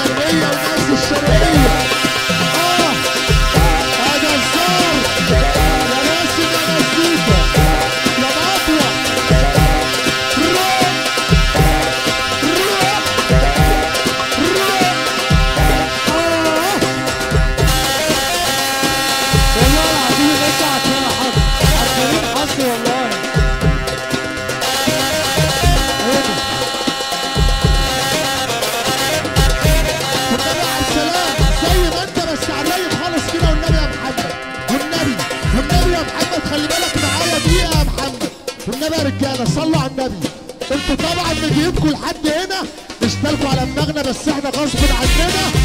الشرقية وناس الشرقية اه يا جزار يا راسم يا مزيكا يا مطوة روح روح روح اه والله العظيم انت عشان حظ عشان حظ والله هنا والنبي على السلام زي ما انت بس على الرايق خالص كده والنبي يا محمد والنبي والنبي يا محمد خلي بالك معايا دقيقة يا محمد والنبي يا رجالة صلوا على النبي انتوا طبعا مجيبكم لحد هنا مش بالكم على دماغنا بس احنا غصب عننا